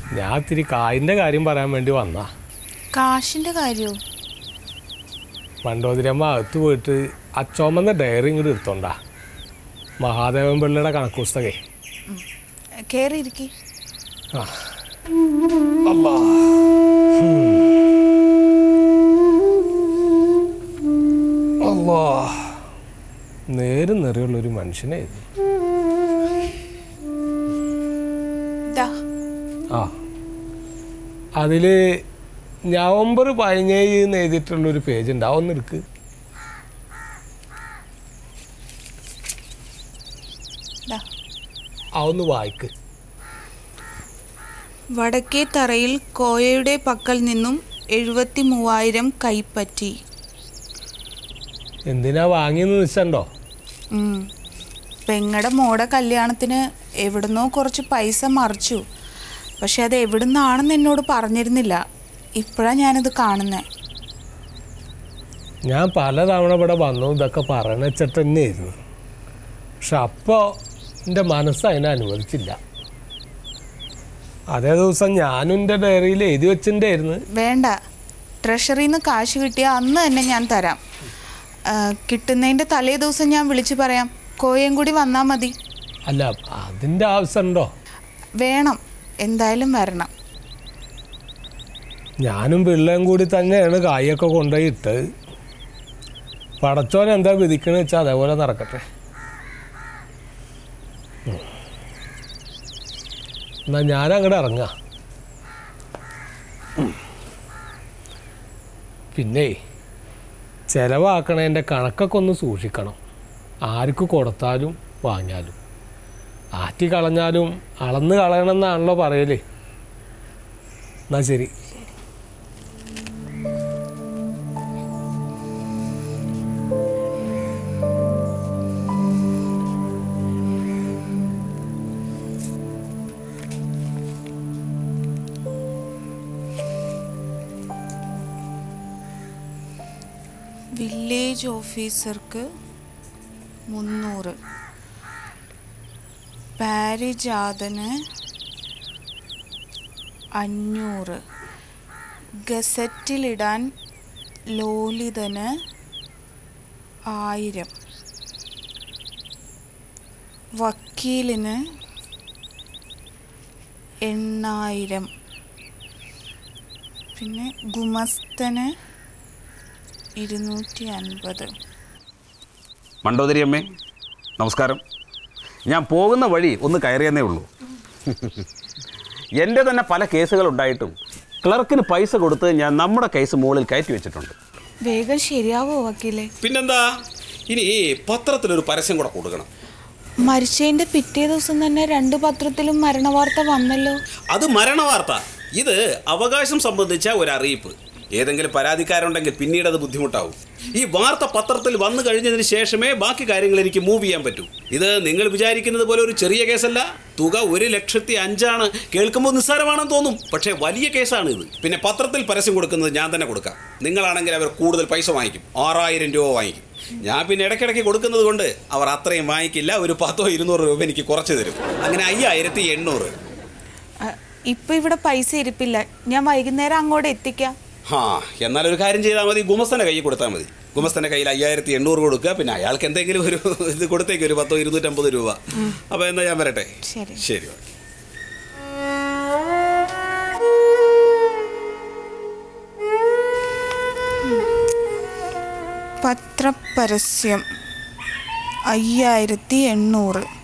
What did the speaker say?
ഞാൻ ഇത്തിരി കായിൻ്റെ കാര്യം പറയാൻ വേണ്ടി വന്നാ കാശിന്റെ കാര്യവും മണ്ടോതിരമ്മ അകത്ത് പോയിട്ട് അച്ചോമെന്ന ഡയറി ഇങ്ങോട്ട് എടുത്തോണ്ടാ മഹാദേവൻ പിള്ളയുടെ കണക്ക് പുസ്തകേ കേറിയിരിക്കി ആ അല്ലാ. ഉം. അല്ലാ. നേരും നിറയുള്ളൊരു മനുഷ്യനായിരുന്നു ദാ ആ അതിൽ നവംബർ പതിനേഴ് എന്ന് എഴുതിയിട്ടുള്ളൊരു പേജ് ഉണ്ട് അതൊന്ന് എടുക്ക് ദാ അതൊന്ന് വായിക്ക് വടക്കേ തറയിൽ കോയയുടെ പക്കൽ നിന്നും എഴുപത്തി മൂവായിരം കൈപ്പറ്റി എന്തിനാ വാങ്ങിയെന്ന് വെച്ചോ ഉം. പെങ്ങടെ മോടെ കല്യാണത്തിന് എവിടുന്നോ കുറച്ച് പൈസ മറിച്ചു പക്ഷെ അത് എവിടുന്നാണെന്ന് എന്നോട് പറഞ്ഞിരുന്നില്ല ഇപ്പോഴാണ് ഞാനിത് കാണുന്നത് ഞാൻ പലതവണ ഇവിടെ വന്നു ഇതൊക്കെ പറയണ വെച്ചിട്ട് തന്നെയായിരുന്നു പക്ഷെ അപ്പോൾ എൻ്റെ മനസ്സ് അതിനെ അനുവദിച്ചില്ല അതേ ദിവസം ഞാനും എൻ്റെ ഡയറിയിൽ എഴുതി വെച്ചിട്ടുണ്ടായിരുന്നു വേണ്ട ട്രഷറിയിൽ നിന്ന് കാശ് കിട്ടിയാൽ അന്ന് തന്നെ ഞാൻ തരാം ആ, കിട്ടുന്നതിൻ്റെ തലേ ദിവസം ഞാൻ വിളിച്ചു പറയാം കോയയും കൂടി വന്നാൽ മതി അല്ല അതിൻ്റെ ആവശ്യമുണ്ടോ വേണം എന്തായാലും വരണം ഞാനും പിള്ളേം കൂടി തന്നെയാണ് കായൊക്കെ കൊണ്ടുപോയി ഇട്ടത് പടച്ചോൻ എന്താ വിധിക്കണെന്ന് വെച്ചാൽ അതേപോലെ നടക്കട്ടെ ഉം. എന്നാ ഞാൻ അങ്ങോട്ട് ഇറങ്ങാം ഉം. പിന്നെ ചിലവാക്കണതിൻ്റെ കണക്കൊക്കെ ഒന്ന് സൂക്ഷിക്കണം ആർക്ക് കൊടുത്താലും വാങ്ങിയാലും ആറ്റി കളഞ്ഞാലും അളന്ന് കളയണമെന്നാണല്ലോ പറയല് എന്നാ ശരി വില്ലേജ് ഓഫീസർക്ക് മുന്നൂറ് പാരിജാതന് അഞ്ഞൂറ് ഗസറ്റിലിടാൻ ലോലിതന് ആയിരം വക്കീലിന് എണ്ണായിരം പിന്നെ ഗുമസ്തന് ഇരുന്നൂറ്റി അൻപത് മണ്ടോദരി അമ്മേ നമസ്കാരം ഞാൻ പോകുന്ന വഴി ഒന്ന് കയറിയെന്നേ ഉള്ളൂ എൻ്റെ തന്നെ പല കേസുകൾ ഉണ്ടായിട്ടും ക്ലർക്കിന് പൈസ കൊടുത്ത് ഞാൻ നമ്മുടെ കേസ് മുകളിൽ കയറ്റി വെച്ചിട്ടുണ്ട് വേഗം ശരിയാവോ വക്കീലെ പിന്നെന്താ ഇനി പത്രത്തിലൊരു പരസ്യം കൂടെ കൊടുക്കണം മരിച്ചതിന്റെ പിറ്റേ ദിവസം തന്നെ രണ്ട് പത്രത്തിലും മരണവാർത്ത വന്നല്ലോ അത് മരണവാർത്ത ഇത് അവകാശം സംബന്ധിച്ച ഒരു അറിയിപ്പ് ഏതെങ്കിലും പരാതിക്കാരുണ്ടെങ്കിൽ പിന്നീട് അത് ബുദ്ധിമുട്ടാവും ഈ വാർത്ത പത്രത്തിൽ വന്നു കഴിഞ്ഞതിന് ശേഷമേ ബാക്കി കാര്യങ്ങൾ എനിക്ക് മൂവ് ചെയ്യാൻ പറ്റൂ ഇത് നിങ്ങൾ വിചാരിക്കുന്നത് പോലെ ഒരു ചെറിയ കേസല്ല തുക ഒരു ലക്ഷത്തി അഞ്ചാണ് കേൾക്കുമ്പോൾ നിസ്സാരമാണെന്ന് തോന്നും പക്ഷേ വലിയ കേസാണ് ഇത് പിന്നെ പത്രത്തിൽ പരസ്യം കൊടുക്കുന്നത് ഞാൻ തന്നെ കൊടുക്കാം നിങ്ങളാണെങ്കിൽ അവർ കൂടുതൽ പൈസ വാങ്ങിക്കും ആറായിരം രൂപ വാങ്ങിക്കും ഞാൻ പിന്നെ ഇടയ്ക്കിടയ്ക്ക് കൊടുക്കുന്നത് കൊണ്ട് അവർ അത്രയും വാങ്ങിക്കില്ല ഒരു പത്തോ ഇരുന്നൂറ് രൂപ എനിക്ക് കുറച്ച് തരും അങ്ങനെ അയ്യായിരത്തി എണ്ണൂറ് അ, ഇപ്പൊ ഇവിടെ പൈസ ഇരിപ്പില്ല ഞാൻ വൈകുന്നേരം അങ്ങോട്ട് എത്തിക്കാം ആ എന്നാൽ ഒരു കാര്യം ചെയ്താൽ മതി ഗുമസ്തൻ്റെ കയ്യിൽ കൊടുത്താൽ മതി ഗുമസ്തൻ്റെ കയ്യിൽ അയ്യായിരത്തി എണ്ണൂറ് കൊടുക്കുക പിന്നെ അയാൾക്ക് എന്തെങ്കിലും ഒരു ഇത് കൊടുത്തേക്ക് ഒരു പത്തോ ഇരുന്നൂറ്റമ്പത് രൂപ അപ്പോൾ എന്താ ഞാൻ വരട്ടെ ശരി. ശരി ഓക്കെ പത്രപരസ്യം അയ്യായിരത്തി എണ്ണൂറ്